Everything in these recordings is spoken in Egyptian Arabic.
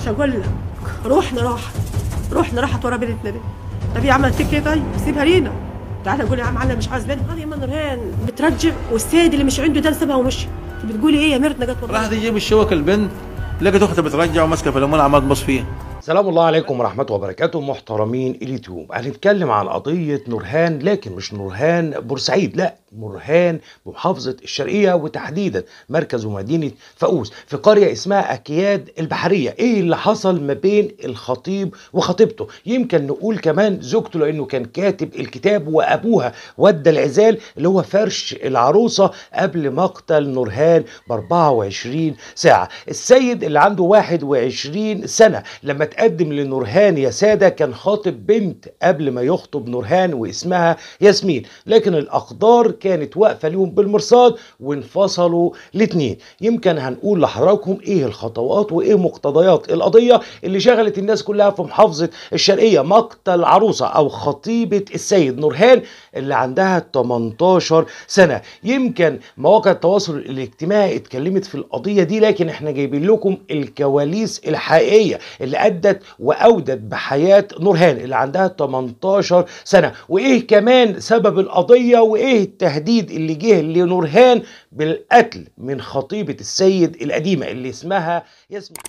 مش هقول لك روحنا راحت روحنا راحت ورا بنتنا دي طب يا عم انت كده طيب سيبها لينا تعالى قول يا عم علي مش عايز بنت هذه يا مان نورهان بترجع والسيد اللي مش عنده ده سابها ومشي انت بتقولي ايه يا ميرتنا جت والله راحت تجيب الشوك البنت لقيت اختها بترجع وماسكه في الليمون عمال تبص فيها سلام الله عليكم ورحمة وبركاته محترمين اليوتيوب هنتكلم عن قضية نورهان لكن مش نورهان بورسعيد لا نورهان بمحافظة الشرقية وتحديدا مركز ومدينة فاقوس في قرية اسمها أكياد البحرية ايه اللي حصل ما بين الخطيب وخطيبته يمكن نقول كمان زوجته لأنه كان كاتب الكتاب وأبوها ودى العزال اللي هو فرش العروسة قبل مقتل نورهان ب 24 ساعة السيد اللي عنده 21 سنة لما تقدم لنورهان يا سادة كان خاطب بنت قبل ما يخطب نورهان واسمها ياسمين لكن الأقدار كانت واقفة ليهم بالمرصاد وانفصلوا الاتنين يمكن هنقول لحضراتكم ايه الخطوات وايه مقتضيات القضية اللي شغلت الناس كلها في محافظة الشرقية مقتل عروسة او خطيبة السيد نورهان اللي عندها 18 سنة يمكن مواقع التواصل الاجتماعي اتكلمت في القضية دي لكن احنا جايبين لكم الكواليس الحقيقية اللي أدت وأودت بحياة نورهان اللي عندها 18 سنة وإيه كمان سبب القضية وإيه التهديد اللي جه لنورهان بالقتل من خطيبة السيد القديمة اللي اسمها ياسمين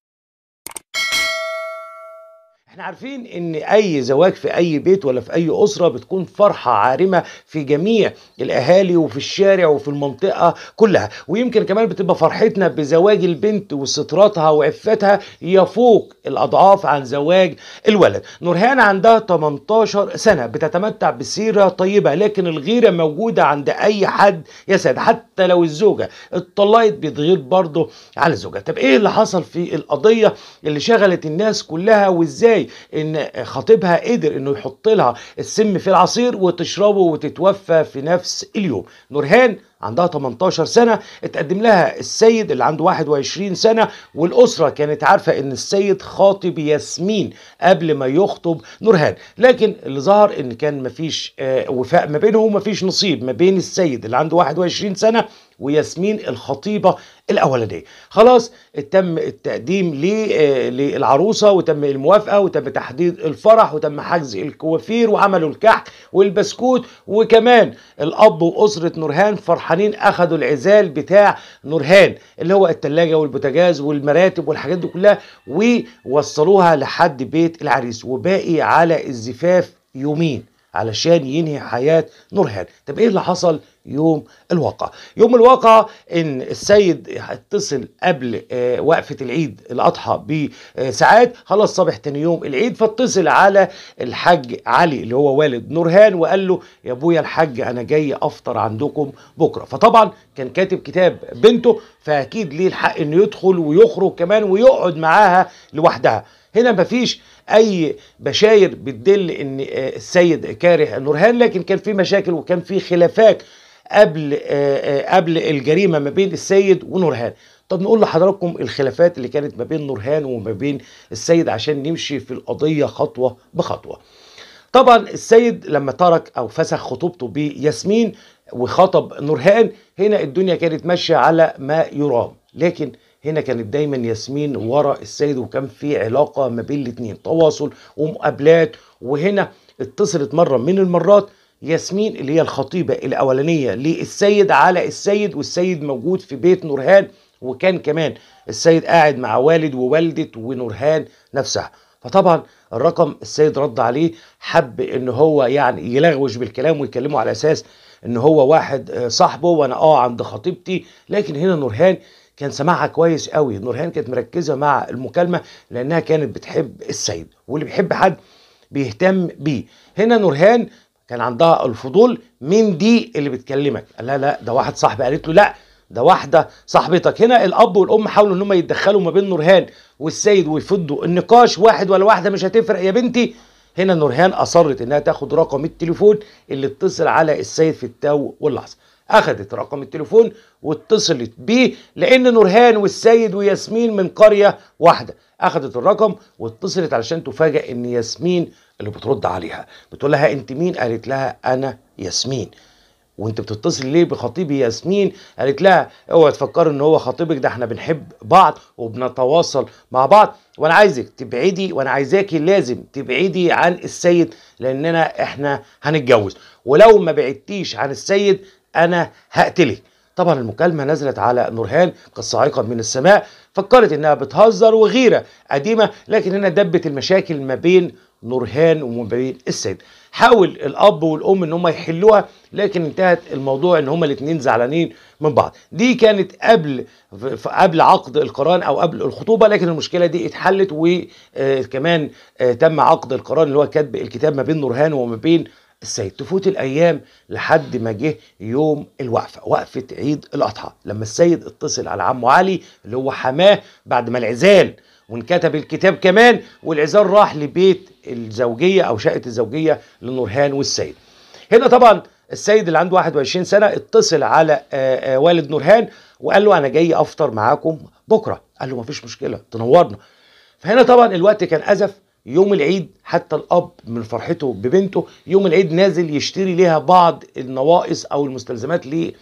احنا عارفين ان اي زواج في اي بيت ولا في اي اسره بتكون فرحه عارمه في جميع الاهالي وفي الشارع وفي المنطقه كلها ويمكن كمان بتبقى فرحتنا بزواج البنت وستراتها وعفتها يفوق الاضعاف عن زواج الولد نورهان عندها 18 سنه بتتمتع بسيره طيبه لكن الغيره موجوده عند اي حد يا سيد حتى لو الزوجه اتطلقت بيتغير برضه على الزوجه طب ايه اللي حصل في القضيه اللي شغلت الناس كلها وازاي ان خطيبها قدر انه يحط لها السم في العصير وتشربه وتتوفى في نفس اليوم نورهان عندها 18 سنة اتقدم لها السيد اللي عنده 21 سنة والأسرة كانت عارفة ان السيد خاطب ياسمين قبل ما يخطب نورهان لكن اللي ظهر ان كان مفيش آه وفاء ما بينهم ومفيش نصيب ما بين السيد اللي عنده 21 سنة وياسمين الخطيبة الأولانية خلاص تم التقديم للعروسة وتم الموافقة وتم تحديد الفرح وتم حجز الكوافير وعملوا الكحك والبسكوت وكمان الأب وأسرة نورهان فرحانين أخدوا العزال بتاع نورهان اللي هو التلاجة والبوتاجاز والمراتب والحاجات دي كلها ووصلوها لحد بيت العريس وباقي على الزفاف يومين علشان ينهي حياة نورهان طب ايه اللي حصل يوم الواقع يوم الواقع ان السيد اتصل قبل آه وقفة العيد الاضحى بساعات خلاص صبح تاني يوم العيد فاتصل على الحاج علي اللي هو والد نورهان وقال له يا ابويا الحاج انا جاي افطر عندكم بكره فطبعا كان كاتب كتاب بنته فاكيد ليه الحق انه يدخل ويخرج كمان ويقعد معاها لوحدها هنا مفيش اي بشاير بتدل ان السيد كاره نورهان لكن كان في مشاكل وكان في خلافات قبل قبل الجريمه ما بين السيد ونورهان طب نقول لحضراتكم الخلافات اللي كانت ما بين نورهان وما بين السيد عشان نمشي في القضيه خطوه بخطوه طبعا السيد لما ترك او فسخ خطوبته بياسمين وخطب نورهان هنا الدنيا كانت ماشيه على ما يرام لكن هنا كانت دايما ياسمين ورا السيد وكان في علاقه ما بين الاثنين تواصل ومقابلات وهنا اتصلت مره من المرات ياسمين اللي هي الخطيبه الاولانيه للسيد على السيد والسيد موجود في بيت نورهان وكان كمان السيد قاعد مع والد ووالده ونورهان نفسها فطبعا الرقم السيد رد عليه حب ان هو يعني يلغوش بالكلام ويكلمه على اساس ان هو واحد صاحبه وانا اه عند خطيبتي لكن هنا نورهان كان سماعها كويس قوي نورهان كانت مركزه مع المكالمه لانها كانت بتحب السيد واللي بيحب حد بيهتم بيه هنا نورهان كان عندها الفضول مين دي اللي بتكلمك قال لا لا ده واحد صاحبي قالت له لا ده واحده صاحبتك هنا الاب والام حاولوا ان هم يتدخلوا ما بين نورهان والسيد ويفضوا النقاش واحد ولا واحده مش هتفرق يا بنتي هنا نورهان اصرت انها تاخد رقم التليفون اللي اتصل على السيد في التو واللحظه اخذت رقم التليفون واتصلت بيه لان نورهان والسيد وياسمين من قريه واحده اخذت الرقم واتصلت علشان تفاجئ ان ياسمين اللي بترد عليها بتقول لها انت مين قالت لها انا ياسمين وانت بتتصل ليه بخطيبي ياسمين قالت لها اوعى تفكروا ان هو خطيبك ده احنا بنحب بعض وبنتواصل مع بعض وانا عايزك تبعدي وانا عايزاكي لازم تبعدي عن السيد لاننا احنا هنتجوز ولو ما بعدتيش عن السيد انا هقتلك طبعا المكالمه نزلت على نورهان كالصاعقه من السماء فكرت انها بتهزر وغيره قديمه لكن هنا دبت المشاكل ما بين نورهان وما بين السيد حاول الاب والام ان هم يحلوها لكن انتهت الموضوع ان هما الاثنين زعلانين من بعض دي كانت قبل قبل عقد القران او قبل الخطوبه لكن المشكله دي اتحلت وكمان تم عقد القران اللي هو كتب الكتاب ما بين نورهان وما بين السيد تفوت الايام لحد ما جه يوم الوقفه وقفه عيد الاضحى لما السيد اتصل على عمه علي اللي هو حماه بعد ما العزال وانكتب الكتاب كمان والعزال راح لبيت الزوجيه او شقه الزوجيه لنورهان والسيد هنا طبعا السيد اللي عنده 21 سنه اتصل على آآ آآ والد نورهان وقال له انا جاي افطر معاكم بكره قال له مفيش مشكله تنورنا فهنا طبعا الوقت كان ازف يوم العيد حتى الاب من فرحته ببنته يوم العيد نازل يشتري ليها بعض النواقص او المستلزمات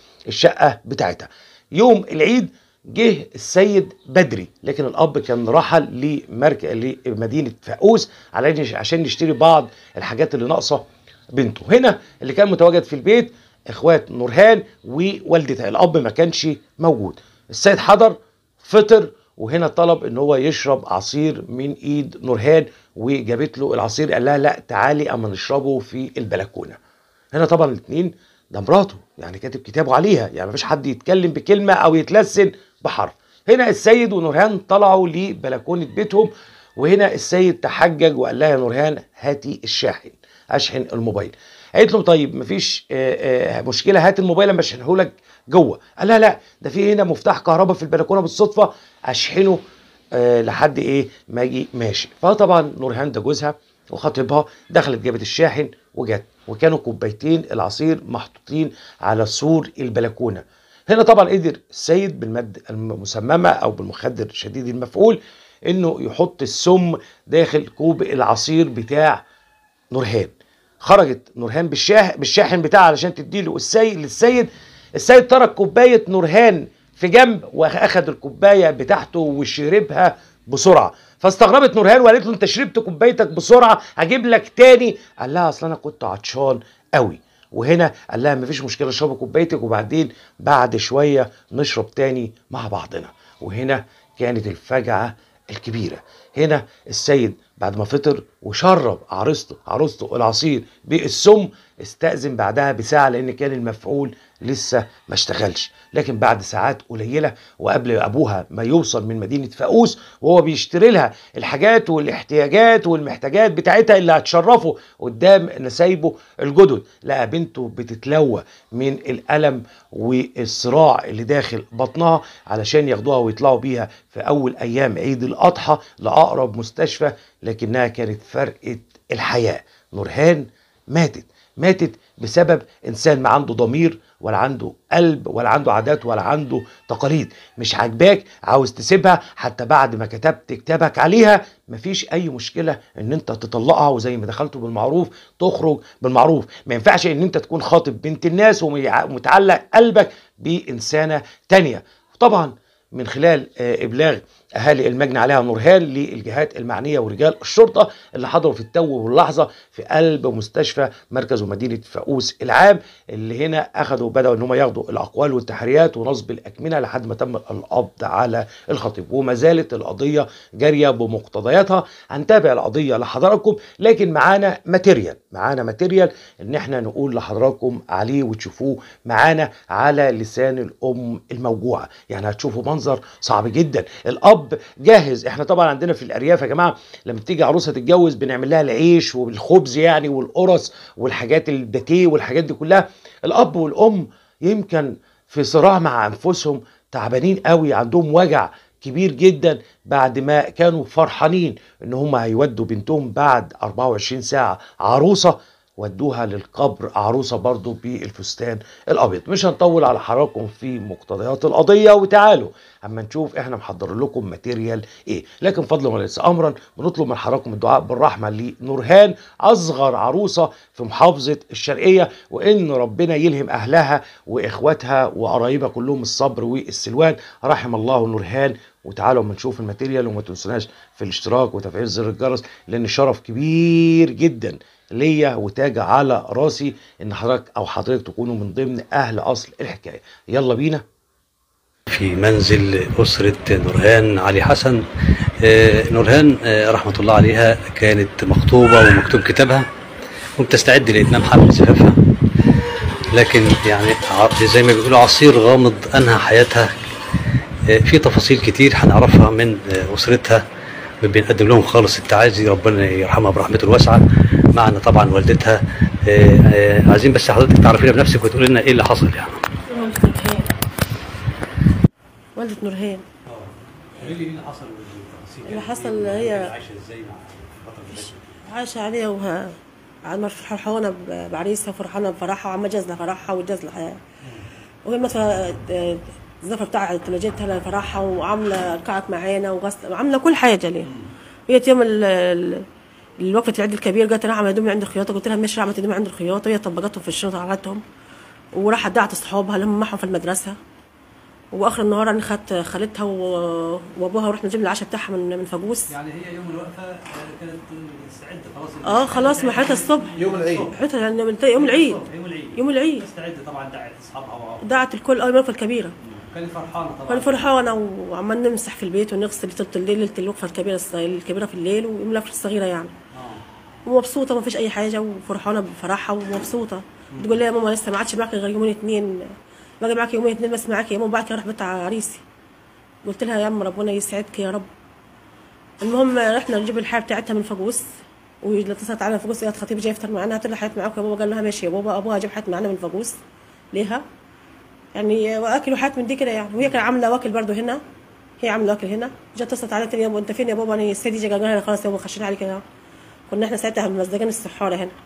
للشقه بتاعتها يوم العيد جه السيد بدري لكن الاب كان رحل لمركز لمدينه فاقوس عشان يشتري بعض الحاجات اللي ناقصه بنته هنا اللي كان متواجد في البيت اخوات نورهان ووالدتها الاب ما كانش موجود السيد حضر فطر وهنا طلب ان هو يشرب عصير من ايد نورهان وجابت له العصير قال لها لا تعالي اما نشربه في البلكونه هنا طبعا الاثنين ده مراته يعني كاتب كتابه عليها يعني مفيش حد يتكلم بكلمه او يتلسن بحرف هنا السيد ونورهان طلعوا لبلكونه بيتهم وهنا السيد تحجج وقال لها يا نورهان هاتي الشاحن اشحن الموبايل قالت له طيب مفيش آآ آآ مشكله هات الموبايل اما اشحنه لك جوه قال لها لا ده في هنا مفتاح كهرباء في البلكونه بالصدفه اشحنه لحد ايه ما اجي ماشي فطبعا نورهان ده جوزها وخطيبها دخلت جابت الشاحن وجت وكانوا كوبايتين العصير محطوطين على سور البلكونه هنا طبعا قدر السيد بالمادة المسممة أو بالمخدر شديد المفعول إنه يحط السم داخل كوب العصير بتاع نورهان خرجت نورهان بالشاه بالشاحن بتاعها علشان تديله السيد للسيد السيد ترك كوباية نورهان في جنب واخد الكوباية بتاعته وشربها بسرعة فاستغربت نورهان وقالت له انت شربت كوبايتك بسرعة هجيب لك تاني قال لها اصل انا كنت عطشان قوي وهنا قال لها مفيش مشكله اشربي كوبايتك وبعدين بعد شويه نشرب تاني مع بعضنا وهنا كانت الفجعه الكبيره هنا السيد بعد ما فطر وشرب عروسته عروسته العصير بالسم استأذن بعدها بساعة لأن كان المفعول لسه ما اشتغلش لكن بعد ساعات قليلة وقبل أبوها ما يوصل من مدينة فاقوس وهو بيشتري لها الحاجات والاحتياجات والمحتاجات بتاعتها اللي هتشرفه قدام نسايبه الجدد لقى بنته بتتلوى من الألم والصراع اللي داخل بطنها علشان ياخدوها ويطلعوا بيها في أول أيام عيد الأضحى لأقرب مستشفى لكنها كانت فرقة الحياة نورهان ماتت ماتت بسبب انسان ما عنده ضمير ولا عنده قلب ولا عنده عادات ولا عنده تقاليد مش عاجباك عاوز تسيبها حتى بعد ما كتبت كتابك عليها مفيش اي مشكله ان انت تطلقها وزي ما دخلته بالمعروف تخرج بالمعروف ما ينفعش ان انت تكون خاطب بنت الناس ومتعلق قلبك بانسانه تانية طبعا من خلال ابلاغ اهالي المجني عليها نورهان للجهات المعنيه ورجال الشرطه اللي حضروا في التو واللحظه في قلب مستشفى مركز ومدينه فاقوس العام اللي هنا اخذوا بداوا ان هم ياخدوا الاقوال والتحريات ونصب الاكمنه لحد ما تم القبض على الخطيب وما زالت القضيه جاريه بمقتضياتها هنتابع القضيه لحضراتكم لكن معانا ماتيريال معانا ماتيريال ان احنا نقول لحضراتكم عليه وتشوفوه معانا على لسان الام الموجوعه يعني هتشوفوا منظر صعب جدا الاب جاهز احنا طبعا عندنا في الارياف يا جماعه لما تيجي عروسه تتجوز بنعمل لها العيش والخبز يعني والقرص والحاجات الباتيه والحاجات دي كلها الاب والام يمكن في صراع مع انفسهم تعبانين قوي عندهم وجع كبير جدا بعد ما كانوا فرحانين ان هم هيودوا بنتهم بعد 24 ساعه عروسه ودوها للقبر عروسة برضو بالفستان الأبيض مش هنطول على حضراتكم في مقتضيات القضية وتعالوا أما نشوف إحنا محضر لكم ماتيريال إيه لكن فضلا وليس أمرا بنطلب من حضراتكم الدعاء بالرحمة لنورهان أصغر عروسة في محافظة الشرقية وإن ربنا يلهم أهلها وإخواتها وقرايبها كلهم الصبر والسلوان رحم الله نورهان وتعالوا اما نشوف الماتيريال وما تنسوناش في الاشتراك وتفعيل زر الجرس لان شرف كبير جدا ليا وتاج على راسي ان حضرتك او حضرتك تكونوا من ضمن اهل اصل الحكايه يلا بينا في منزل أسرة نورهان علي حسن آه، نورهان آه، رحمة الله عليها كانت مخطوبة ومكتوب كتابها وبتستعد لإتمام حمل زفافها لكن يعني ع- زي ما بيقولوا عصير غامض أنهى حياتها آه، في تفاصيل كتير هنعرفها من آه، أسرتها بنقدم لهم خالص التعازي ربنا يرحمها برحمته الواسعة معنا طبعا والدتها آه، آه، عايزين بس حضرتك تعرفينا بنفسك وتقولي لنا ايه اللي حصل يعني والدة نورهان والدة نورهان قولي لي ايه اللي حصل والتفاصيل اللي حصل هي- عايشه ازاي مع الفتره اللي عايشة عليها وها عمال فرحانة ب- بعريسها وفرحانة بفرحها وعمال جازلة فرحها وجازلة حياة وهي مثلا الزفة بتاع التلاجتها لها فرحها وعاملة قاعت معانا وغسل وعاملة كل حاجة ليها هي يوم ال- ال- الوقفة العيد الكبير جت انا عامله هدومي عند الخياطة قلت لها ماشي عملت هدومي عند الخياطة هي طبقتهم في الشنطة عملتهم وراحت دعت اصحابها اللي هم معهم في المدرسة واخر النهار انا خدت خالتها و- وابوها ورحنا جبنا العشاء بتاعها من من فاجوس يعني هي يوم الوقفه آه، كانت مستعده خلاص اه خلاص محيتها الصبح يوم العيد محيتها يعني من يوم العيد يوم العيد يوم العيد مستعده طبعا دعت اصحابها وعرفوا. دعت الكل اه الوقفه الكبيره كانت فرحانه طبعا كان فرحانه وعمال نمسح في البيت ونغسل ليله الليل ليله الوقفه الكبيره الص- الكبيره في الليل ويوم الوقفه الصغيره يعني اه ومبسوطه ما فيش اي حاجه وفرحانه بفرحها ومبسوطه تقول لي يا ماما لسه ما عادش معاكي غير يومين اتنين باقي معاكي يومين اتنين بس معاكي يا ماما بعد كده اروح بيت عريسي قلت لها يا ام ربنا يسعدك يا رب المهم رحنا نجيب الحاجه بتاعتها من فاجوس واتصلت عليها فاجوس قالت خطيب جاي يفطر معانا قلت لها حياتي معاكم يا بابا قال لها ماشي يا بابا ابوها جاب حياتي معانا من فاجوس ليها يعني واكل وحاجات من دي كده يعني وهي كانت عامله واكل برضه هنا هي عامله واكل هنا جت اتصلت عليا تاني يا بابا انت فين يا بابا انا السيدي جا قال لها خلاص يا بابا خشينا عليك هنا كنا احنا ساعتها مزدجين السحاره هنا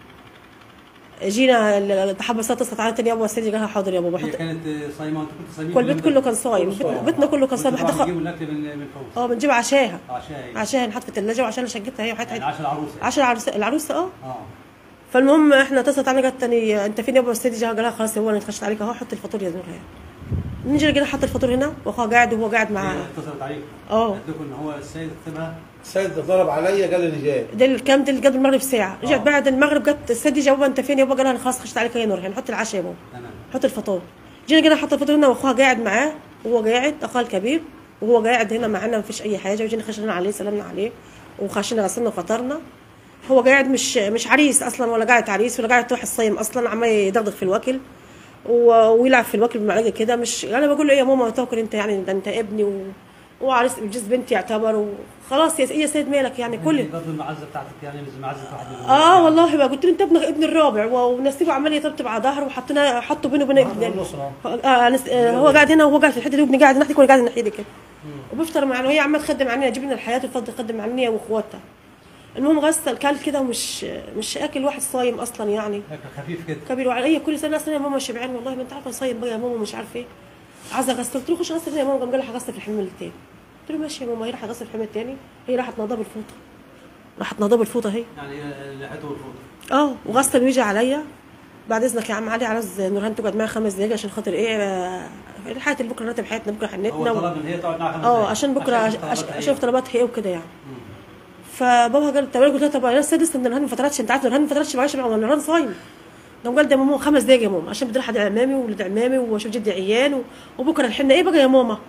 جينا ال- التحبس اتصلت عليا تاني يا بابا السيدي قال لها حاضر يا بابا هي حط كانت صايمه وانت كنت صايمين كل البيت كله كان صايم بيتنا- بيتنا كله كان صايم حد حد خ... يجيبوا الاكل من من فوق اه بنجيب عشاها عشاء عشاها نحط في الثلاجه وعشان شقتها هي وحياتها يعني عشاء العروسه عشان العروسه العروسه اه اه فالمهم احنا اتصلت علينا قالت تاني انت فين يا ابو السيدي جا قال لها خلاص يا بابا انا اتخشت عليك اهو حط الفطور يا نورها نيجي كده حط الفطور هنا واخوها قاعد وهو قاعد هي معاه اتصلت عليك اه. قالت لكم ان هو السيد كتبها السيد ضرب عليا قال لي جاي ده الكلام ده قبل المغرب ساعه رجعت اه. بعد المغرب جت السيدي جا بابا انت فين يا بابا قال لها انا خلاص خشت عليك يا نورها حط العشاء يا بابا تمام حط الفطور جينا كده حط الفطور هنا واخوها قاعد معاه وهو قاعد اخوها الكبير وهو قاعد هنا معانا مفيش اي حاجه وجينا خشينا عليه سلمنا عليه وخشينا غسلنا وفطرنا هو قاعد مش مش عريس اصلا ولا قاعد عريس ولا قاعد تروح الصيم اصلا عمال يدغدغ في الوكل و- ويلعب في الوكل بمعلقه كده مش انا بقول له ايه يا ماما تاكل انت يعني ده انت ابني و... وعريس جوز بنتي يعتبر وخلاص يا يا سيد مالك يعني كل برضه المعزه بتاعتك يعني مش معزه واحد من اه والله بقى قلت له انت ابن ابن الرابع و- ونسيبه عمال يطبطب على ظهره وحطينا حطوا بينه وبين ابن آه نس- آه هو قاعد هنا وهو قاعد في الحته دي وابني قاعد ناحيتي وانا قاعد ناحيتي كده وبفطر معانا وهي عماله تخدم علينا تجيب لنا الحياه وتفضل تخدم علينا هي واخواتها المهم غسل كل كده ومش مش اكل واحد صايم اصلا يعني اكل خفيف كده كبير وعلى هي كل سنه اصلا يا ماما شبعان والله ما انت عارفه صايم بقى يا ماما مش عارفه ايه عايزه اغسل قلت له خش غسل يا ماما قام قال لي هغسل في الحمام التاني قلت له ماشي يا ماما هي راح اغسل في الحمام التاني هي راحت نضاب الفوطه راحت نضاب الفوطه اهي يعني لحيته والفوطه اه وغسل ويجي عليا بعد اذنك يا عم علي عاوز نورهان تقعد معايا خمس دقايق عشان خاطر ايه آه، حياه بكره راتب حياتنا بكره هو حنتنا و... طلب ان هي تقعد معاه خمس اه دقايق. عشان بكره عش- طلباتها عش- هي. اشوف طلباتها ايه وكده يعني فبابا قال طب انا قلت له طب انا لسه لسه نورهان ما فترتش انت عارف نورهان ما فترتش معلش بقى نورهان صايم قام قال ده يا ماما خمس دقايق يا ماما عشان بدي اروح ادعي عمامي وولد عمامي واشوف جدي عيان و... وبكره الحنه ايه بقى يا ماما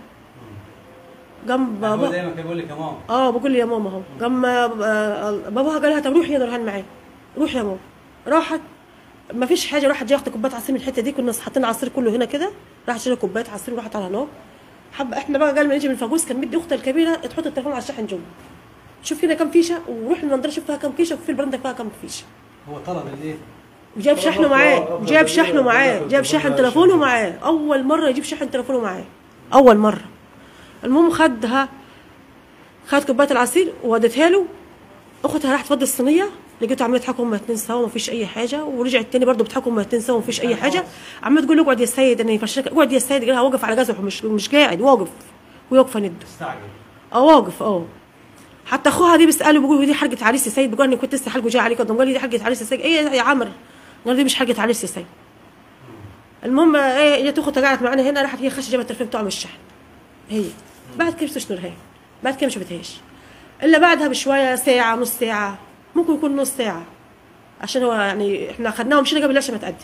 قام يعني هو بابا دايما كان بيقول لك يا ماما اه بقول لي يا ماما اهو قام آه، باباها قال لها طب روحي يا نورهان معايا روحي يا ماما راحت ما فيش حاجه راحت جايه اخت كوبايه عصير من الحته دي كنا حاطين عصير كله هنا كده راحت شربت كوبايه عصير وراحت على هناك حب احنا بقى قال ما نيجي من الفاجوس كان مدي اختها الكبيره تحط التليفون على الشاحن جوه شوف هنا كم فيشه وروح المنظره شوف فيها كم فيشه وفي البرندة فيها كم فيشه هو طلب الايه وجاب شحنه معاه جاب شحنه معاه جاب شاحن تليفونه معاه اول مره يجيب شاحن تليفونه معاه اول مره المهم خدها خد كوبايه العصير وودتها له اختها راحت تفضي الصينيه لقيته عمال يضحكوا هما اتنين سوا ومفيش اي حاجه ورجع التاني برضه بيضحكوا هما اتنين سوا ومفيش اي حاجه عمال تقول له اقعد يا سيد انا يفرشك اقعد يا سيد قالها واقف على جزحه مش مش قاعد واقف ويقف ند استعجل اه واقف اه حتى اخوها دي بيساله بيقول دي حرقه عريس يا سيد بيقول انا كنت لسه حلقه جاي عليك قدام قال لي دي حرقه عريس يا سيد ايه يا عمر قال دي مش حرقه عريس يا سيد المهم ايه جت اختها قعدت معانا هنا راحت هي خش جابت التليفون بتاعه من الشحن هي بعد كده بتشنو هي بعد كده ما شفتهاش الا بعدها بشويه ساعه نص ساعه ممكن يكون نص ساعه عشان هو يعني احنا خدناها ومشينا قبل العشاء ما تقدم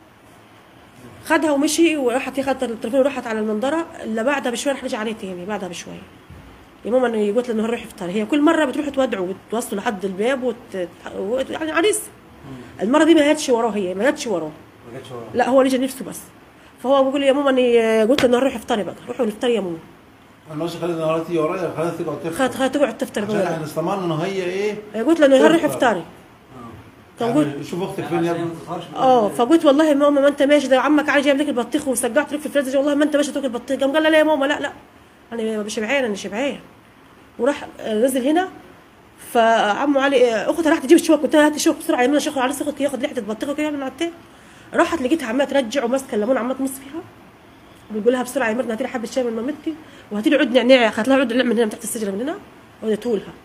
خدها ومشي وراحت هي خدت التليفون وراحت على المنظره الا بعدها بشويه راح رجع عليه تاني بعدها بشويه يا ماما انا قلت له انه هنروح افطار هي كل مره بتروح تودعه وتوصله لحد الباب وت... وت... يعني عريس المره دي ما هاتش وراه هي ما هاتش وراه ما جاتش وراه لا هو لجى نفسه بس فهو بيقول لي يا ماما اني قلت له انه هنروح افطاري بقى روحوا نفطر يا ماما انا مش خلينا النهارده تيجي ورايا خلينا تقعد تفطر خد خد تقعد تفطر عشان بقى احنا استمرنا ان هي ايه قلت له انه هنروح تفطر. افطاري كان قلت يعني شوف اختك فين يا ابني اه فقلت والله يا ماما ما انت ماشي ده عمك عايز جايب لك البطيخ وسجعت لك في الفريزر والله ما انت ماشي تاكل بطيخ قام قال لا لا يا ماما لا لا انا مش شبعان انا شبعان وراح نزل هنا فعمو علي اختها راحت تجيب الشوك قلت لها هاتي شوك بسرعه يا منى شيخ على اخوك ياخد ريحه البطيخه كده من على التاني راحت لقيتها عماله ترجع وماسكه الليمون عماله تمص فيها بتقول لها بسرعه يا مرنا هاتي لي حبه شاي من مامتي وهاتي لي عود نعناع اخذت لها عود نعناع من هنا من تحت السجره من هنا وديته لها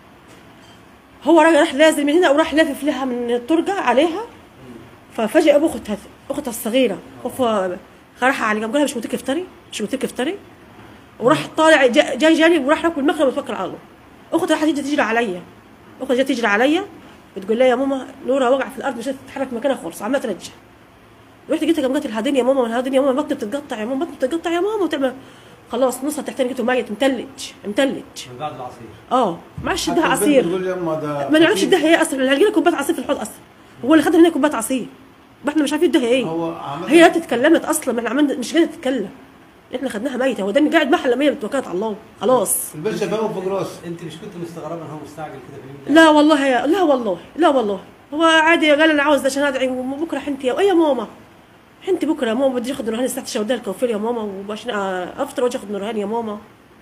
هو راجع راح نازل من هنا وراح لافف لها من الترقه عليها ففجاه ابو اختها اختها الصغيره هو راح علي قام قال لها مش متك افطري مش متك افطري وراح طالع جا- جاي جاري وراح ياكل المخرب وتوكل على الله اختها راح تيجي تجري عليا اختها جت تجري عليا بتقول لها يا ماما نورها وقع في الارض مش قادرة تتحرك مكانها خالص عماله ترجع رحت جيت قام قالت الهادين يا ماما الهادين يا ماما بطني بتتقطع يا ماما بطني بتتقطع يا ماما وتعمل خلاص نصها تحتاني جيته ميت متلج متلج من بعد العصير اه ما عادش اداها حتى البنت عصير بتقول يا اما ده ما نعرفش خفيف. اداها ايه اصلا هلقي لها كوبايه عصير في الحوض اصلا هو اللي خدها منها كوبايه عصير ما احنا مش عارفين اداها ايه هو عمل هي لا اتكلمت اصلا ما احنا عملنا مش قادره تتكلم احنا خدناها ميته هو ده قاعد محل مية بتوكلت على الله خلاص البنت شايفاه فوق راسه انت مش كنت مستغربه ان هو مستعجل كده في اليوم ده؟ لا والله يا لا والله لا والله هو عادي قال انا عاوز عشان ادعي بكره حنتي يا يا ماما حنتي بكره يا ماما بدي اخد نورهان الساعه 9 وديها الكوافير يا ماما وعشان افطر واجي اخد نورهان يا ماما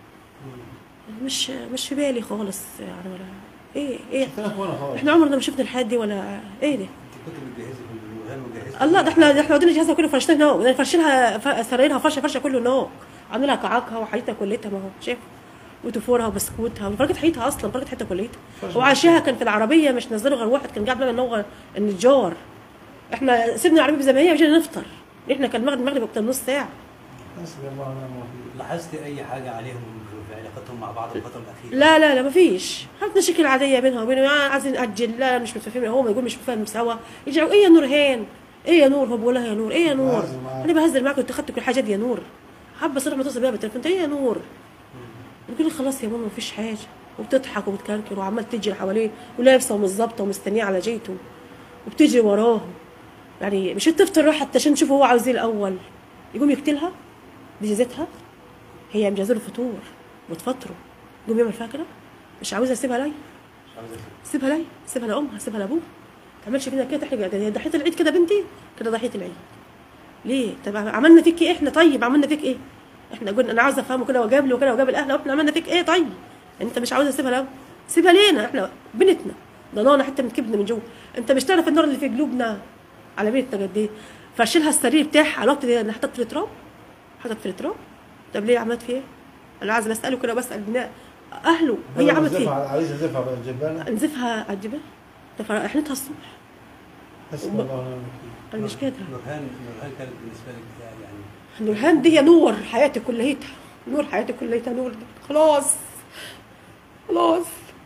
مش مش في بالي خالص يعني ولا ايه ايه قلت لك وانا خالص احنا عمرنا ما شفنا الحياه دي ولا ايه ده انت كنت بتجهزي في النورهان وجهزت الله ده احنا ده احنا ودينا جهازها كله فرشتها هناك ده فرشينها ف- سرايرها فرشه فرشه كله هناك عاملين لها كعكها وحياتها كليتها ما هو شايف وتفورها وبسكوتها وفرقت حياتها اصلا فرقت حياتها كليتها وعشاها كان في العربيه مش نزلوا غير واحد كان قاعد معنا ان هو النجار احنا سيبنا العربيه زي ما هي وجينا نفطر احنا كان المغرب المغرب اكتر من نص ساعه حسبي الله ونعم الوكيل لاحظت اي حاجه عليهم في علاقتهم مع بعض الفتره الاخيره؟ لا لا لا ما فيش حتى مشاكل عاديه بينها وبينه آه عايزين ناجل لا لا مش متفاهمين هو ما يقول مش متفاهم سوا يرجعوا ايه يا نورهان ايه يا نور هو بيقول لها يا نور ايه يا نور بهزر معاك. انا بهزر معاك وانت خدت كل حاجه دي يا نور حابه اصير متصل بيها بالتليفون انت ايه يا نور بتقول لي خلاص يا ماما مفيش حاجه وبتضحك وبتكركر وعمال تجري حواليه ولابسه ومظبطه ومستنيه على جيته وبتجري وراه يعني مش تفطر روح حتى عشان تشوف هو عاوز ايه الاول يقوم يقتلها دي جزتها هي مجهزه له فطور وتفطره يقوم يعمل فيها كده مش عاوزه اسيبها لي سيبها لي سيبها لامها سيبها لابوها ما تعملش كده كده تحرق ده ضحيه العيد كده بنتي كده ضحيه العيد ليه طب عملنا فيك ايه احنا طيب عملنا فيك ايه احنا قلنا انا عاوزه افهمه كده وجاب له كده وجاب الاهل واحنا عملنا فيك ايه طيب انت مش عاوزه تسيبها لو سيبها لينا احنا بنتنا ضنانا حته من كبدنا من جوه انت مش تعرف النار اللي في قلوبنا على بيتنا قد ايه فرشلها السرير بتاعها على الوقت ده انا حطت في التراب حطت في التراب طب ليه عملت فيه ايه؟ انا عايزه بساله كده بسال بناء اهله هي عملت فيه زفها عايزه زفها بقى الجبانه نزفها على الجبال طب رحلتها الصبح حسبي الله ونعم الوكيل انا مش قادره نورهان نورهان كانت بالنسبه لك يعني نورهان دي هي نور حياتي كليتها نور حياتي كليتها نور دي. خلاص خلاص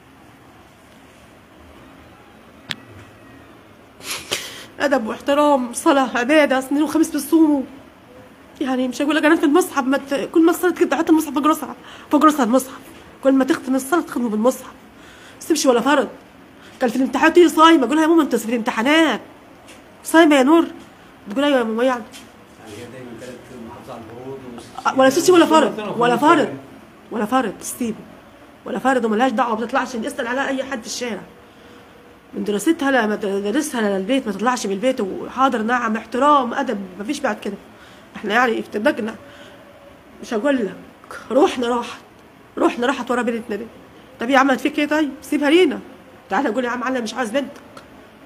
ادب واحترام صلاه عباده سنين وخميس بتصوموا يعني مش هقول لك انا في المصحف ما ت... كل ما الصلاه كده حتى المصحف فوق راسها فوق راسها المصحف كل ما تختم الصلاه تختمه بالمصحف ما تسيبش ولا فرض كان في الامتحانات تيجي صايمه اقول لها يا ماما انت في الامتحانات صايمه يا نور تقول ايوه يا ماما يعني يعني هي دايما كانت محافظه على البرود أه، ولا تسيب ولا فرض ولا فرض ولا فرض تسيبه ولا فرض وملهاش دعوه ما تطلعش اسال على اي حد في الشارع من دراستها لا مدارسها للبيت ما تطلعش من البيت وحاضر نعم احترام ادب ما فيش بعد كده احنا يعني افتدقنا مش هقول لك روحنا راحت روحنا راحت ورا بنتنا دي طب هي عملت فيك ايه طيب سيبها لينا تعالى قول يا عم علي مش عايز بنتك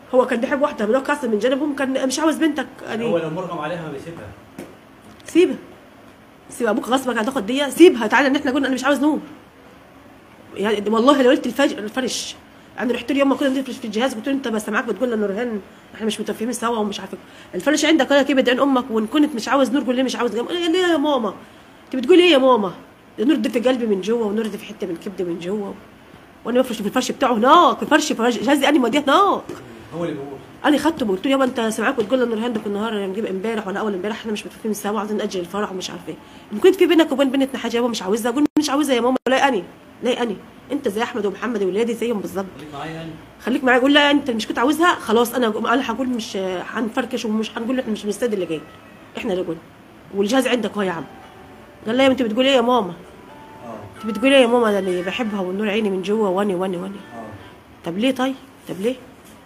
هو كان بيحب واحده من كاسه من جانبهم كان مش عاوز بنتك يعني هو لو مرغم عليها ما بيسيبها سيبها سيب ابوك غصبك هتاخد دي سيبها تعالى ان احنا قلنا انا مش عاوز نور يعني والله لو قلت الفجر الفرش انا رحت له يوم ما كنا بنفرش في الجهاز قلت له انت بس معاك بتقول لنا نورهان احنا مش متفاهمين سوا ومش عارفه الفرش عندك انا كده بدعين امك وان كنت مش عاوز نور قول لي مش عاوز جم... ليه يا ماما انت بتقولي ايه يا ماما ده نور ده في قلبي من جوه ونور ده في حته من كبدي من جوه وانا بفرش في الفرش بتاعه هناك في فرش فرش جهازي انا موديه هناك هو اللي بيقول انا خدته قلت له يابا انت سامعاك بتقول لنا نورهان ده كل النهار نجيب امبارح ولا اول امبارح احنا مش متفقين سوا عايزين ناجل الفرح ومش عارفه ايه ان كنت في بينك وبين بنتنا حاجه يابا مش عاوزها اقول مش عاوزها يا ماما لا اني لا اني انت زي احمد ومحمد وولادي زيهم بالظبط خليك معايا يعني خليك معايا قول لا انت مش كنت عاوزها خلاص انا انا هقول مش هنفركش ومش هنقول احنا مش بنستد اللي جاي احنا اللي قلنا والجهاز عندك اهو يا عم قال لي انت بتقولي ايه يا ماما اه انت بتقولي ايه يا ماما ده اللي بحبها والنور عيني من جوه واني واني واني اه طب ليه طيب طب ليه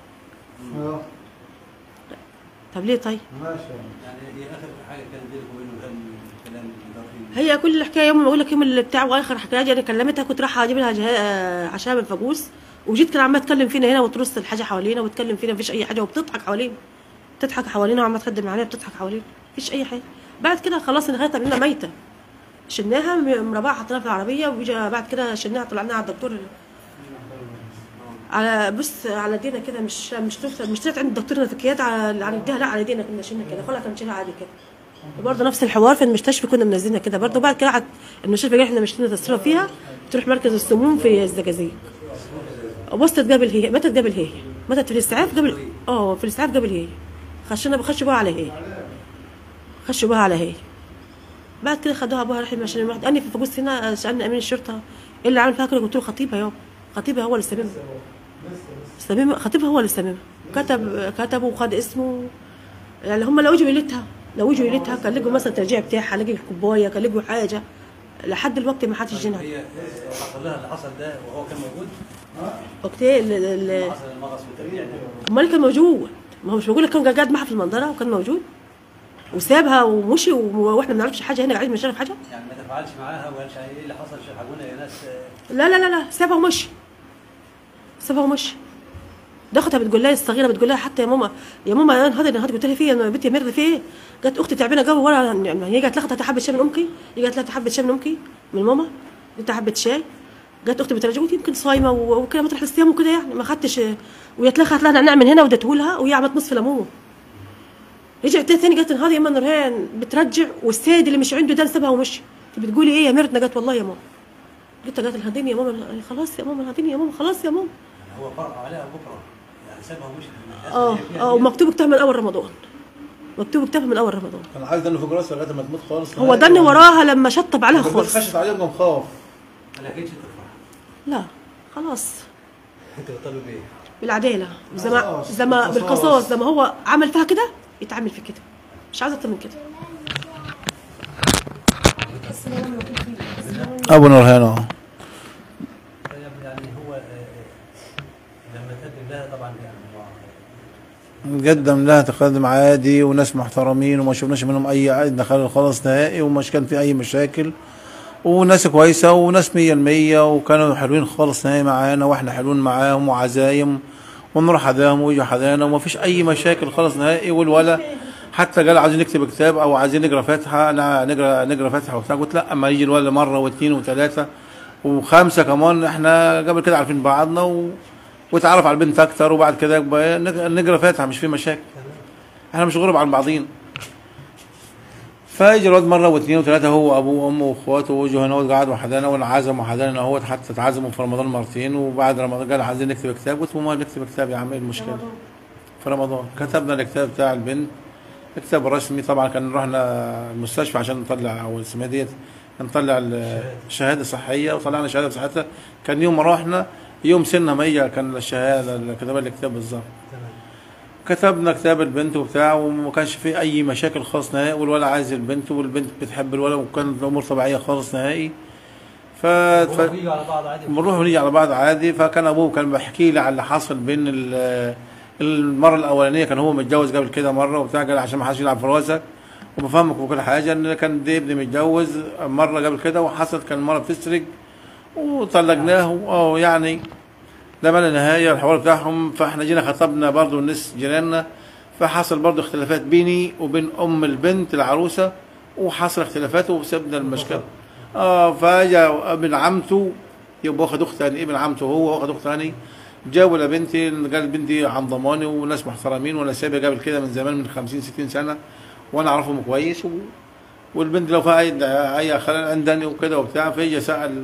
طب ليه طيب يعني دي اخر حاجه كانت بينك وبين نورهان الكلام اللي هي كل الحكايه يوم ما بقول لك يوم اللي بتاع واخر حكايه دي انا كلمتها كنت رايحه اجيب لها جها- عشاء من فاجوس وجيت كان عماله تتكلم فينا هنا وترص الحاجه حوالينا وتتكلم فينا مفيش اي حاجه وبتضحك حوالينا بتضحك حوالينا وعماله تخدم علينا بتضحك حوالينا مفيش اي حاجه بعد كده خلاص لغايه قبلنا ميته شلناها م- مربعه حطيناها في العربيه وجا بعد كده شلناها طلعناها على الدكتور على بص على ايدينا كده مش مش تفت مش طلعت عند الدكتور نفكيات على على ايديها لا على ايدينا كنا شلنا كده خلاص كان شيلها عادي كده وبرضه نفس الحوار في المستشفى كنا منزلينها كده برضه بعد كده قعدت المستشفى اللي احنا مشينا تسريها فيها تروح مركز السموم في الزجاجيج وصلت قبل هي ماتت قبل هي ماتت في الاسعاف قبل اه في الاسعاف قبل هي خشنا بخشوا بقى على هي خشوا بقى على هي بعد كده خدوها ابوها راح عشان الواحد انا في فاجوس هنا سالني امين الشرطه ايه اللي عامل فيها كده قلت له خطيبها يابا خطيبها هو اللي سببها سببها خطيبها هو اللي سببها كتب كتب وخد اسمه يعني هم لو اجوا ليلتها لو اجوا ليلتها كان لقوا مثلا الترجيع بتاعها لقوا كوبايه كان لقوا حاجه لحد الوقت ما حدش جنها هي حصل لها اللي حصل ده وهو كان موجود وقت ايه ال- ال- حصل المغص والترجيع ده امال كان موجود ما هو مش بقول لك كان قاعد معاها في المنظره وكان موجود وسابها ومشي و- واحنا ما نعرفش حاجه هنا قاعدين مش نعرف حاجه يعني ما تفعلش معاها وقالش ايه اللي حصل شرحونا يا ناس آه، لا لا لا لا سابها ومشي سابها ومشي دخلتها بتقول لها الصغيره بتقول لها حتى يا ماما يا ماما انا هذا هذا قلت لها في إيه؟ انا بنتي مرضى في ايه؟ قالت اختي تعبانه قوي ولا يعني هي قالت لها اختها حبه شاي من امك هي قالت لها حبه شاي من امك من ماما قلت حبه شاي قالت اختي بترجع قلت يمكن صايمه و- وكده مطرح الصيام وكده يعني ما خدتش ويا لها خدت لها نعناع من هنا ودته لها وهي عملت نصف ليمون رجعت لها ثاني قالت هذه يا اما نورهان بترجع والسيد اللي مش عنده ده سابها ومشي انت بتقولي ايه يا مرتنا قالت والله يا ماما قلت لها الهديني يا ماما قالت خلاص يا ماما الهديني يا ماما خلاص يا ماما هو فرق عليها بكره يعني سابها ومشي اه اه ومكتوب كتاب من اول رمضان مكتوب كتاب من اول رمضان كان عايز دنه في راسه لغايه ما تموت خالص هو دني وراها لما شطب عليها خالص خالص خشت عليه وقام خاف ما لقيتش تفرح لا خلاص انت بتطالب ايه؟ بالعداله زي ما قصاص، زي ما بالقصاص. بالقصاص زي ما هو عمل فيها كده يتعمل في كده مش عايزه اكتر من كده ابو نورهان اه طيب يعني هو آه، آه، لما تقدم لها طبعا يعني هو قدم لها تقدم عادي وناس محترمين وما شفناش منهم اي عقد دخل خالص نهائي ومش كان في اي مشاكل وناس كويسه وناس مية المية وكانوا حلوين خالص نهائي معانا واحنا حلوين معاهم وعزايم ونروح حداهم ويجوا حدانا وما فيش اي مشاكل خالص نهائي والولا حتى قال عايزين نكتب كتاب او عايزين نقرا فاتحه انا نقرا نقرا فاتحه وبتاع قلت لا اما يجي الولد مره واثنين وثلاثه وخمسه كمان احنا قبل كده عارفين بعضنا و... وتعرف على البنت اكتر وبعد كده يبقى نق- نقرا فاتحه مش في مشاكل احنا مش غرب عن بعضين فيجي الواد مره واثنين وثلاثه هو ابوه وامه واخواته وجوا هنا وقعدوا حدانا وانعزموا حدانا اهوت حتى اتعزموا في رمضان مرتين وبعد رمضان قال عايزين نكتب كتاب قلت له ما نكتب كتاب يا عم ايه المشكله في رمضان كتبنا الكتاب بتاع البنت كتاب رسمي طبعا كان رحنا المستشفى عشان نطلع او اسمها ديت نطلع ال- الشهاده الصحيه وطلعنا شهاده صحتها كان يوم ما رحنا يوم سنه ما هي كان الشهاده اللي كتبها الكتاب بالظبط كتبنا كتاب البنت وبتاع وما كانش فيه اي مشاكل خالص نهائي والولد عايز البنت والبنت بتحب الولد وكانت الامور طبيعيه خالص نهائي ف... ف... هو بيجوا على بعض عادي بنروح ونيجي على بعض عادي فكان ابوه كان بيحكي لي على اللي حصل بين ال- المره الاولانيه كان هو متجوز قبل كده مره وبتاع قال عشان ما حدش يلعب في راسك وبفهمك وكل حاجه ان كان دي ابني متجوز مره قبل كده وحصلت كان مره بتسرق وطلقناه اه يعني ده ما لا نهايه الحوار بتاعهم فاحنا جينا خطبنا برضو الناس جيراننا فحصل برضو اختلافات بيني وبين ام البنت العروسه وحصل اختلافات وسبنا المشكله اه فجاء ابن عمته يبقى واخد اخت ثاني ابن عمته هو واخد اخت ثاني جابوا لبنتي قال بنتي عن ضماني وناس محترمين وانا سايبها قبل كده من زمان من 50 60 سنه وانا اعرفهم كويس و... والبنت لو فيها اي اي خلل عندني وكده وبتاع فيجي سال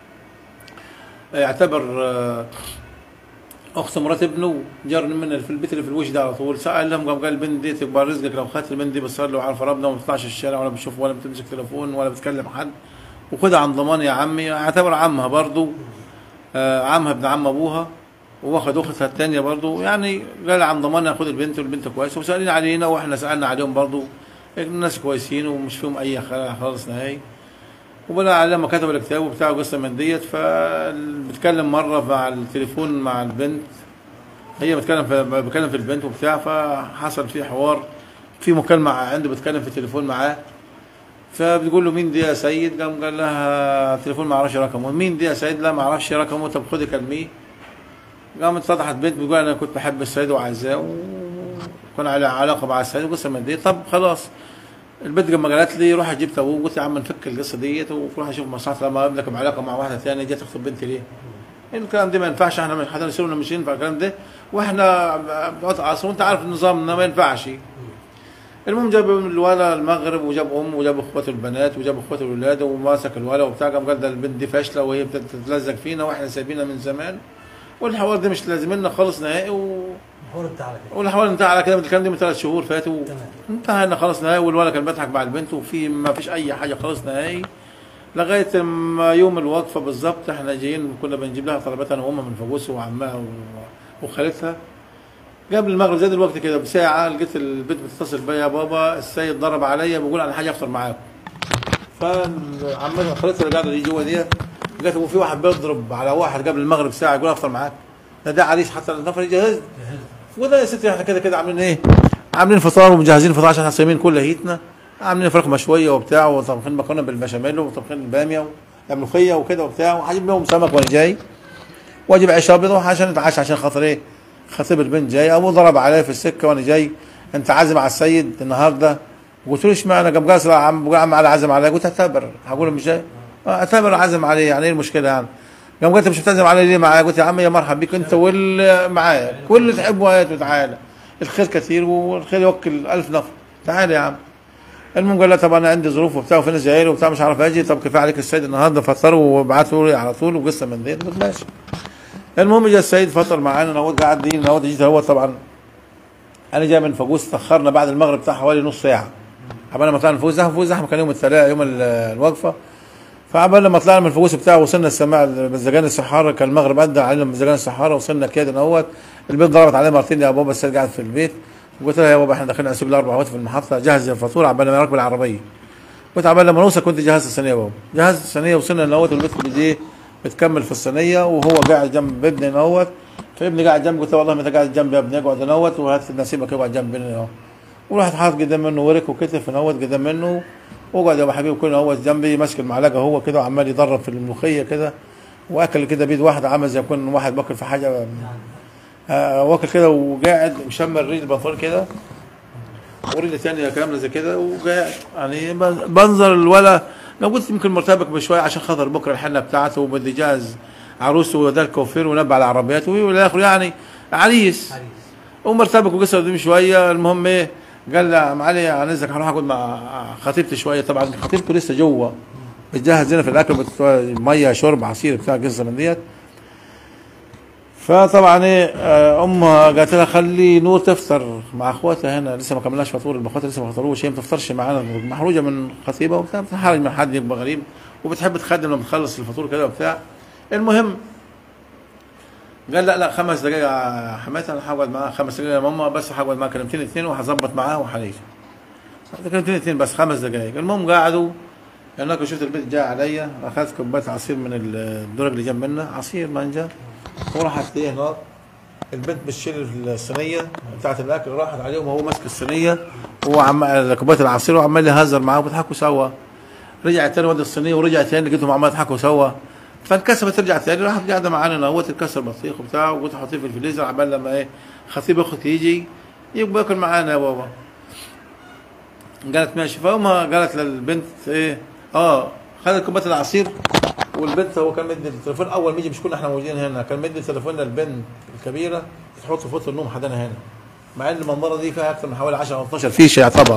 يعتبر آه، اخت مرات ابنه جار من في البيت اللي في الوش ده على طول سال لهم قام قال البنت دي تكبر رزقك لو خدت البنت دي بتصلي وعارفه ربنا وما بتطلعش الشارع ولا بتشوف ولا بتمسك تليفون ولا بتكلم حد وخدها عن ضمان يا عمي اعتبر عمها برضه آه، عمها ابن عم ابوها واخد اختها الثانيه برضه يعني قال عن ضمان ياخد البنت والبنت كويسه وسالين علينا واحنا سالنا عليهم برضه الناس كويسين ومش فيهم اي خلل خالص نهائي وبناء على لما كتب الكتاب وبتاع قصه من ديت فبتكلم مره مع التليفون مع البنت هي بتكلم في بتكلم في البنت وبتاع فحصل في حوار في مكالمه عنده بتكلم في التليفون معاه فبتقول له مين دي يا سيد قام قال لها التليفون ما اعرفش رقمه مين دي يا سيد لا ما اعرفش رقمه طب خدي كلميه قامت اتضحت بنت بتقول انا كنت بحب السيد وعايزاه وكان على علاقه مع السيد وقصه من دي طب خلاص البنت لما قالت لي روح اجيب ابوه قلت يا عم نفك القصه ديت وروح اشوف مصلحه لما ابنك بعلاقه مع واحده ثانيه جت تخطب بنتي ليه؟ الكلام ده ما ينفعش احنا مش حدا يصيرنا مش ينفع الكلام ده واحنا بقطع عصر وانت عارف نظامنا ما ينفعش المهم جاب الولد المغرب وجاب امه وجاب اخواته البنات وجاب اخواته الاولاد وماسك الولد وبتاع قام قال ده البنت دي فاشله وهي بتتلزق فينا واحنا سايبينها من زمان والحوار ده مش لازم لنا خالص نهائي و... الحوار بتاعك كده والحوار انتهى على كده الكلام ده من ثلاث شهور فاتوا تمام. انتهينا خلاص نهائي والولد كان بيضحك مع البنت وفي ما فيش اي حاجه خالص نهائي لغايه ما يوم الوقفه بالظبط احنا جايين كنا بنجيب لها طلباتها انا وامها من فاجوس وعمها و- وخالتها قبل المغرب زي دلوقتي كده بساعه لقيت البنت بتتصل بيا يا بابا السيد ضرب عليا بيقول انا حاجه افطر معاكم فعمتها خالتها اللي قاعده دي جوه ديت قالت هو في واحد بيضرب على واحد قبل المغرب ساعه يقول افطر معاك ده ده عريس حتى النفر يجهز وده يا ستي احنا كده كده عاملين ايه؟ عاملين فطار ومجهزين فطار عشان احنا صايمين كل هيتنا عاملين فراخ مشويه وبتاع وطبخين مكرونه بالبشاميل وطبخين الباميه وملوخيه وكده وبتاع وهجيب لهم سمك وانا جاي واجيب عيش ابيض عشان نتعشى عشان خاطر ايه؟ خطيب البنت جاي ابو ضرب عليا في السكه وانا جاي انت عازم على السيد النهارده قلت له اشمعنى قام قال يا عم يا عم على عازم عليا قلت اعتبر هقول له مش جاي اه اعتبر عازم عليه يعني ايه المشكله يعني قام قال انت مش بتعزم علي ليه معايا قلت يا عم يا مرحب بك انت واللي معايا كل اللي تحبه هاته تعالى الخير كثير والخير يوكل ألف نفر تعال يا عم المهم قال لا طب انا عندي ظروف وبتاع وفي ناس جايين وبتاع مش عارف اجي طب كفايه عليك السيد النهارده فطروا وابعتوا لي على طول وقصه من دي قلت ماشي المهم جه السيد فطر معانا انا هو قاعد دي هو جيت هو طبعا انا جاي من فاجوس تاخرنا بعد المغرب بتاع حوالي نص ساعه عبال ما طلعنا من فاجوس زحمه فاجوس زحمه كان يوم الثلاثاء يوم ال- الوقفه فعبال لما طلعنا من الفاجوس بتاعه وصلنا السماء مزجان الصحارى كان المغرب ادى علينا مزجان الصحارى وصلنا كده اهوت البيت ضربت عليه مرتين يا بابا السيد قاعد في البيت وقلت لها يا بابا احنا داخلين اسيب الاربع وقت في المحطه جهز الفاتوره عبال ما نركب العربيه قلت عبال لما نوصل كنت جهزت الصينيه يا بابا جهزت الصينيه وصلنا اهوت والبيت بدي بتكمل في الصينيه وهو قاعد جنب ابني اهوت فابني قاعد جنبي قلت له والله ما انت قاعد جنبي يا ابني اقعد اهوت وهات نسيبك يقعد جنبي اهو ورحت حاطط قدام منه ورك وكتف اهوت قدام منه وقعد يا ابو حبيبي كله اهوت جنبي ماسك المعلقه هو كده وعمال يضرب في الملوخيه كده واكل كده بيد واحد عامل زي يكون واحد باكل في حاجه آه، واكل كده وقاعد مشمر رجل البنطلون كده ورجل ثانيه كامله زي كده وقاعد يعني بنظر الولا لو قلت يمكن مرتبك بشويه عشان خاطر بكره الحنه بتاعته وبده جاز عروسه وده الكوفير ونبع على عربياته والى اخره يعني عريس حريص ومرتبك وقصه قدام شويه المهم ايه قال لي يا معلي انا عايزك هروح اقعد مع خطيبتي شويه طبعا خطيبته لسه جوه بتجهز لنا في الاكل بت- ميه شرب عصير بتاع قصه من ديت فطبعا ايه آه، امها قالت لها خلي نور تفطر مع اخواتها هنا لسه ما كملناش فطور اخواتها لسه ما فطروش هي ما تفطرش معانا محروجه من خطيبه وبتاع بتحرج من حد يبقى غريب وبتحب تخدم لما تخلص الفطور كده وبتاع المهم قال لا لا خمس دقائق يا حماتي انا هقعد معاها خمس دقائق يا ماما بس هقعد معاها كلمتين اثنين وهظبط معاها وهنيجي كلمتين اثنين بس خمس دقائق المهم قعدوا هناك شفت البيت جاء عليا اخذت كوبايه عصير من الدرج اللي جنب منا عصير مانجا وراحت ايه هناك البنت بتشيل الصينيه بتاعت الاكل راحت عليهم وهو ماسك الصينيه وهو عم كوبايه العصير وعمال يهزر معاه وبيضحكوا سوا رجع تاني ودى الصينيه ورجع تاني لقيتهم عمال يضحكوا سوا فانكسفت ترجع تاني راحت قاعده معانا هو تتكسر بطيخ وبتاع وقلت حطيه في الفريزر عبال لما ايه خطيب اخوك يجي يبقى ياكل معانا يا بابا قالت ماشي فامها قالت للبنت ايه اه خدت كوبايه العصير والبنت هو كان مدي التليفون اول ما يجي مش كنا احنا موجودين هنا كان مدي التليفون للبنت الكبيره تحط في اوضه النوم حدنا هنا مع ان المنظره دي فيها اكثر من حوالي 10 او 12 فيشه يعتبر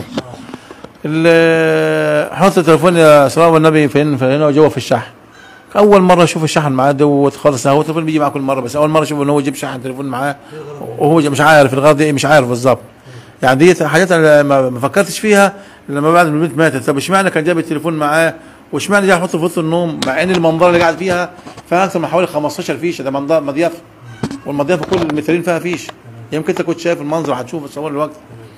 ال- حط التليفون يا صلاه والنبي فين فين هنا جوه في الشحن اول مره اشوف الشحن معاه دوت خالص هو التليفون بيجي معاه كل مره بس اول مره اشوف ان هو يجيب شحن تليفون معاه وهو مش عارف الغرض ايه مش عارف بالظبط يعني ديت حاجات انا ما ما فكرتش فيها لما بعد ما البنت ماتت طب اشمعنى كان جاب التليفون معاه واشمعنى جاي يحطه في اوضه النوم مع ان المنظره اللي قاعد فيها فيها اكثر من حوالي 15 فيشه ده منظر مضيافه والمضيافه كل المترين فيها فيش يمكن انت كنت شايف المنظر هتشوف تصور الوقت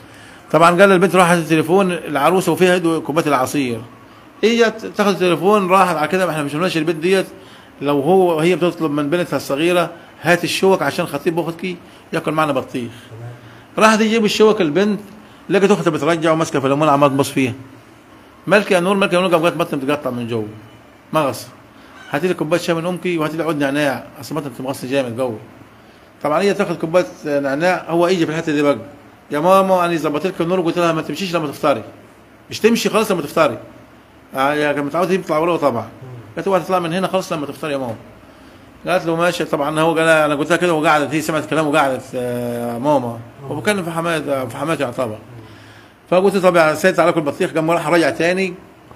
طبعا قال البنت راحت التليفون العروسه وفيها يده كوبايه العصير هي تاخد التليفون راحت على كده ما احنا مش شفناش البنت ديت لو هو هي بتطلب من بنتها الصغيره هات الشوك عشان خطيب اختك ياكل معنا بطيخ راحت تجيب الشوك البنت لقت اختها بترجع وماسكه في الليمون عماله تبص فيها مالك يا نور مالك يا نور قامت بطني بتقطع من جوه مغص هاتي لي كوبايه شاي من امك وهاتي لي عود نعناع اصل بطني بتمغص جامد جوه طبعا هي تاخد كوبايه نعناع هو يجي في الحته دي بقى يا ماما انا ظبطت لك النور وقلت لها ما تمشيش لما تفطري مش تمشي خالص لما تفطري آه، يا كانت متعوده هي تطلع ورا طبعا قالت له هتطلع من هنا خالص لما تفطري يا ماما قالت له ماشي طبعا هو قال انا قلت لها كده وقعدت هي سمعت كلامه وقعدت آه، ماما وبكلم في حماد في حماتي يعتبر فقلت له طب يا سيد تعالى كل بطيخ قام راح رجع تاني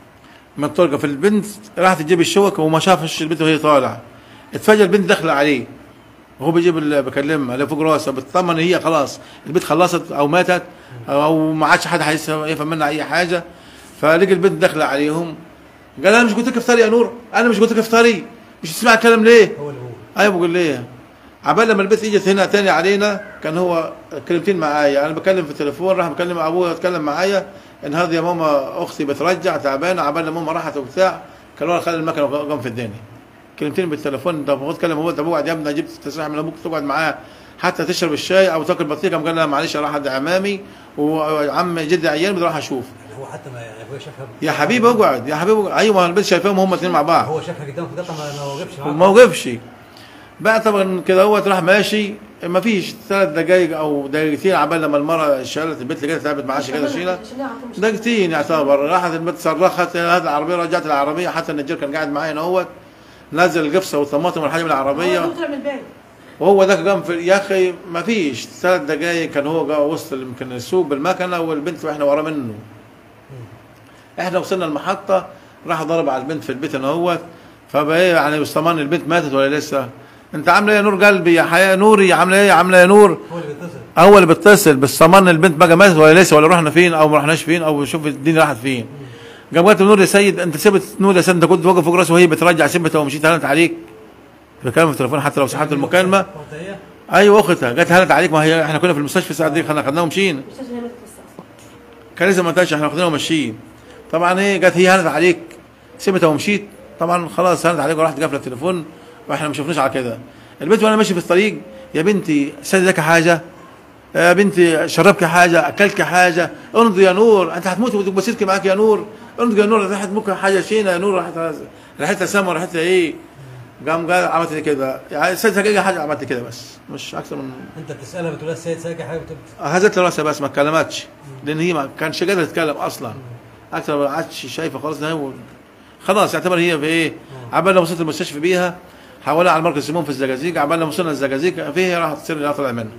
من الطرقه في البنت راحت تجيب الشوك وما شافش البنت وهي طالعه اتفاجئ البنت داخله عليه وهو بيجيب ال- بكلمها اللي فوق راسها بتطمن ان هي خلاص البنت خلصت او ماتت او ما عادش حد هيس- هيفهم منها اي حاجه فلقي البنت داخله عليهم قال انا مش قلت لك افطري يا نور انا مش قلت لك افطري مش تسمع الكلام ليه هو اللي هو ايوه بقول ليه عبال لما البنت اجت هنا تاني علينا كان هو كلمتين معايا انا بكلم في التليفون راح بكلم ابوها اتكلم معايا ان هذه يا ماما اختي بترجع تعبانه عبال لما ماما راحت وبتاع كان هو خلي المكنه وقام في الدنيا كلمتين بالتليفون طب هو اتكلم هو طب اقعد يا ابني جبت تسريح من ابوك تقعد معاه حتى تشرب الشاي او تاكل بطيخه قام قال لها معلش راح عند عمامي وعم جدي عيان بدي اروح اشوف هو حتى ما يعني هو شافها يا حبيبي اقعد يا حبيبي اقعد. ايوه ما البنت شايفاهم هم الاثنين مع بعض هو شافها قدامه في قطعه ما ما وقفش معاه وما وقفش بقى طبعا كده هو راح ماشي ما فيش ثلاث دقايق او دقيقتين عبال لما المره شالت البيت اللي كده تعبت معاش كده شيلها دقيقتين يعتبر راحت البنت صرخت هذه العربيه رجعت العربيه حتى النجار كان قاعد معايا هنا نزل القفصه والطماطم والحاجه من العربيه طلع من البيت وهو ده قام في يا اخي ما فيش ثلاث دقايق كان هو جا وسط يمكن السوق بالمكنه والبنت واحنا ورا منه احنا وصلنا المحطه راح ضرب على البنت في البيت انا هو فبقى يعني يستمر البنت ماتت ولا لسه انت عامله ايه يا نور قلبي يا حياه نوري عامله ايه عامله يا نور هو اللي بيتصل هو اللي بيتصل بس طمنا البنت بقى ماتت ولا لسه ولا رحنا فين او ما رحناش فين او شوف الدنيا راحت فين قام قالت له نور يا سيد انت سبت نور يا سيد انت كنت واقف فوق راسه وهي بترجع سبتها ومشيت هلت عليك بكلم في التليفون حتى لو سحبت المكالمه هو هي ايوه اختها جت هلت عليك ما هي احنا كنا في المستشفى الساعه دي خدنا خدناها ومشينا كان لسه ما انتهاش احنا واخدينها وماشيين طبعا ايه جت هي هلت عليك سبتها ومشيت طبعا خلاص هلت عليك ورحت قافله التليفون واحنا ما شفناش على كده البنت وانا ماشي في الطريق يا بنتي سيد لك حاجه يا بنتي شربك حاجه اكلك حاجه انظر يا نور انت هتموت وتبقى سلك معاك يا نور انظر يا نور ريحه ممكن حاجه شينه يا نور ريحتها ريحتها سما ريحتها ايه قام قال عملت لي كده يعني سيد اي حاجه عملت كده بس مش اكثر من انت بتسالها بتقول لها السيد ساكي حاجه بتقول هزت لي راسها بس ما اتكلمتش لان هي ما كانش قادره تتكلم اصلا اكثر ما عادش شايفه خالص إن هي خلاص يعتبر هي في ايه عبال لما وصلت المستشفى بيها حولها على مركز سيمون في الزقازيق عبال لما وصلنا الزقازيق فيها راحت تصير اللي طلع منها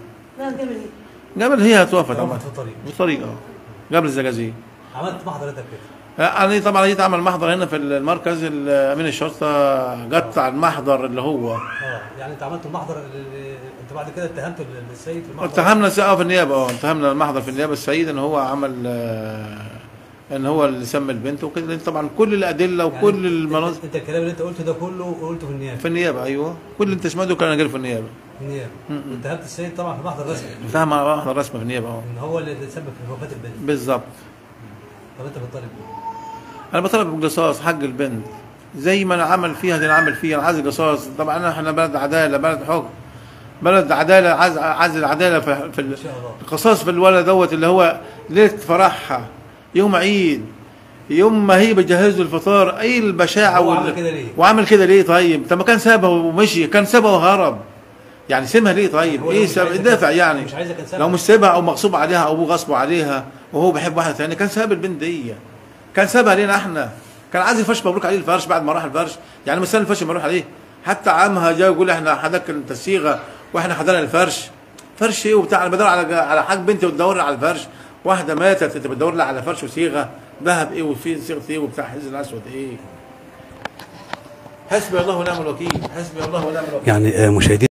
قبل هي توفت طبعا في الطريق في الطريق اه قبل الزقازيق عملت محضر انت كده انا طبعا جيت اعمل محضر هنا في المركز امين الشرطه قطع المحضر اللي هو اه يعني انت عملت المحضر اللي- انت بعد كده اتهمت ال- السيد في المحضر اتهمنا سقف في النيابه اه اتهمنا المحضر في النيابه السيد ان هو عمل آه، ان هو اللي سمى البنت وكده لأن طبعا كل الادله يعني وكل انت- المناظر انت الكلام اللي انت قلته ده كله قلته في النيابه في النيابه ايوه كل اللي انت سمعته كان قال في النيابه في النيابه اتهمت السيد طبعا في محضر رسمي اتهم محضر رسمي في النيابه اه ان هو اللي تسبب في وفاه البنت بالظبط طب انت بتطالب بيه انا بطلب قصاص حق البنت زي ما انا عمل فيها دي انا عامل فيها انا عايز قصاص طبعا احنا بلد عداله بلد حكم بلد عداله عايز عايز العداله في, في ان شاء الله القصاص في الولد دوت اللي هو ليله فرحها يوم عيد يوم ما هي بتجهز له الفطار اي البشاعه هو وال- عمل كده ليه؟ وعمل كده ليه طيب طب ما كان سابها ومشي كان سابها وهرب يعني سيبها ليه طيب هو لو ايه مش ساب عايزها دافع كان- يعني مش عايزها كان سابها. لو مش سابها او مغصوب عليها او ابوه غصبه عليها وهو بيحب واحده ثانيه كان ساب البنت دي كان سابها لينا احنا كان عايز الفرش مبروك عليه الفرش بعد ما راح الفرش يعني مثلا الفرش مبروك عليه حتى عمها جاي يقول احنا حدك انت الصيغه واحنا حضرنا الفرش فرش ايه وبتاع انا بدور على على حاج بنتي وتدور على الفرش واحده ماتت انت بتدور لها على فرش وصيغه ذهب ايه وفي صيغه ايه وبتاع حزن اسود ايه حسبي الله ونعم الوكيل حسبي الله ونعم الوكيل يعني آه، مشاهدينا